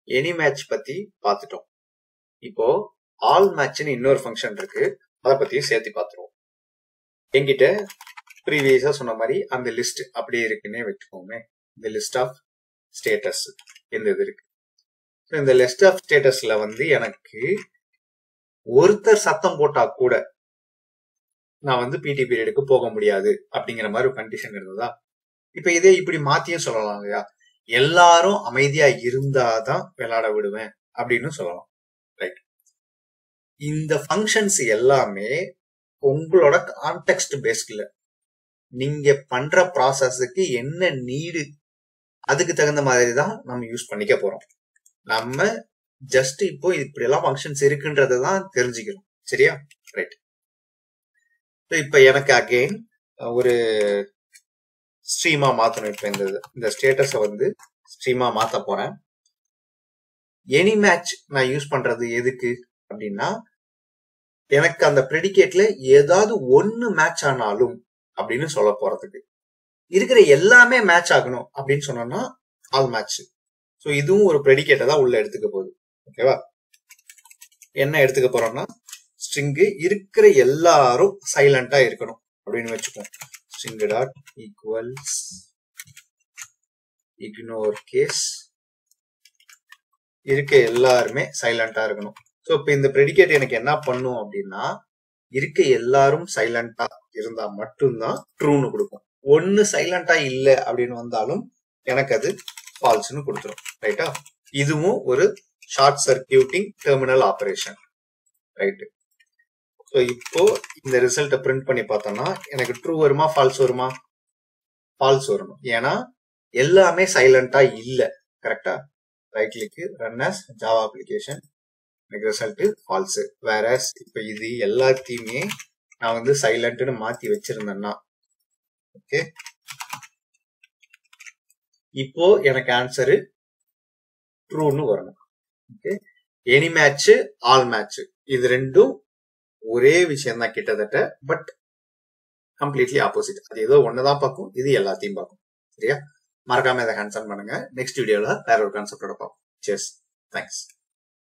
any match பத்தி பார்த்துட்டோம் இப்போ ஆல் மேட்ச்னு இன்னொரு ஃபங்க்ஷன் இருக்கு அதை பத்தியும் சேர்த்து பார்த்துருவோம் என்கிட்ட ப்ரீவியஸா சொன்ன மாதிரி அந்த லிஸ்ட் அப்படியே இருக்குன்னே வச்சுக்கோமே இந்த லிஸ்ட் ஆஃப் ஸ்டேட்டஸ் இந்த இது இருக்கு So, இந்த லிஸ்ட் ஆஃப் ஸ்டேட்டஸ்ல வந்து எனக்கு ஒருத்தர் சத்தம் போட்டா கூட நான் வந்து பிடி பீரியடுக்கு போக முடியாது அப்படிங்கிற மாதிரி ஒரு கண்டிஷன் இருந்ததா இப்ப இதே இப்படி மாத்தியும் சொல்லலாம் இல்லையா எல்லாரும் அமைதியா இருந்தாதான் விளையாட விடுவேன் அப்படின்னு சொல்லலாம் ரைட் இந்த ஃபங்க்ஷன்ஸ் எல்லாமே உங்களோட கான்டெக்ட் பேஸ்ட்ல நீங்க பண்ற ப்ராசஸுக்கு என்ன நீடு அதுக்கு தகுந்த மாதிரி தான் நம்ம யூஸ் பண்ணிக்க போறோம் நம்ம ஜஸ்ட் இப்போ இப்படி எல்லாம் ஃபங்க்ஷன்ஸ் இருக்குன்றதை தான் தெரிஞ்சுக்கிறோம் சரியா ரைட் இப்ப எனக்கு அகெயின் ஒரு ஸ்ட்ரீமா மாத்தணும் இப்ப இந்த இந்த ஸ்டேட்டஸை வந்து ஸ்ட்ரீமா மாத்த போறேன் எனி மேட்ச் நான் யூஸ் பண்றது எதுக்கு அப்படின்னா எனக்கு அந்த ப்ரெடிகேட்ல ஏதாவது ஒன்னு மேட்ச் ஆனாலும் அப்படின்னு சொல்ல போறதுக்கு இருக்கிற எல்லாமே மேட்ச் ஆகணும் அப்படின்னு சொன்னோம்னா ஆல் மேட்ச் ஸோ இதுவும் ஒரு ப்ரெடிகேட்டை தான் உள்ள எடுத்துக்க போகுது ஓகேவா என்ன எடுத்துக்க போறோம்னா ஸ்ட்ரிங்கு இருக்கிற எல்லாரும் சைலண்டா இருக்கணும் அப்படின்னு வச்சுப்போம் string dot equals ignore case இருக்க எல்லாருமே சைலண்டா இருக்கணும் ஸோ இப்போ இந்த ப்ரெடிகேட் எனக்கு என்ன பண்ணும் அப்படின்னா இருக்க எல்லாரும் சைலண்டா இருந்தா மட்டும்தான் ட்ரூன்னு கொடுக்கும் ஒன்னு சைலண்டா இல்லை அப்படின்னு வந்தாலும் எனக்கு அது ஃபால்ஸ்னு கொடுத்துரும் ரைட்டா இதுவும் ஒரு short circuiting terminal operation right so இப்போ இந்த ரிசல்ட்டை பிரிண்ட் பண்ணி பார்த்தோம்னா எனக்கு ட்ரூ வருமா ஃபால்ஸ் வருமா ஃபால்ஸ் வரணும் ஏன்னா எல்லாமே சைலண்டா இல்ல கரெக்டா right click run as Java application எனக்கு ரிசல்ட் ஃபால்ஸ் வேற இப்போ இது எல்லாத்தையுமே நான் வந்து சைலண்ட்னு மாத்தி வச்சிருந்தேன்னா ஓகே இப்போ எனக்கு ஆன்சரு ட்ரூன்னு வரணும் okay any match all match இது ரெண்டும் ஒரே விஷயம் தான் கிட்டத்தட்ட பட் கம்ப்ளீட்லி ஆப்போசிட் அது ஏதோ ஒண்ணுதான் பார்க்கும் இது எல்லாத்தையும் பார்க்கும் சரியா மறக்காம இதை ஹேண்ட்ஸ் ஆன் பண்ணுங்க நெக்ஸ்ட் வீடியோல வேற ஒரு கான்செப்டோட பார்ப்போம் சேஸ் தேங்க்ஸ்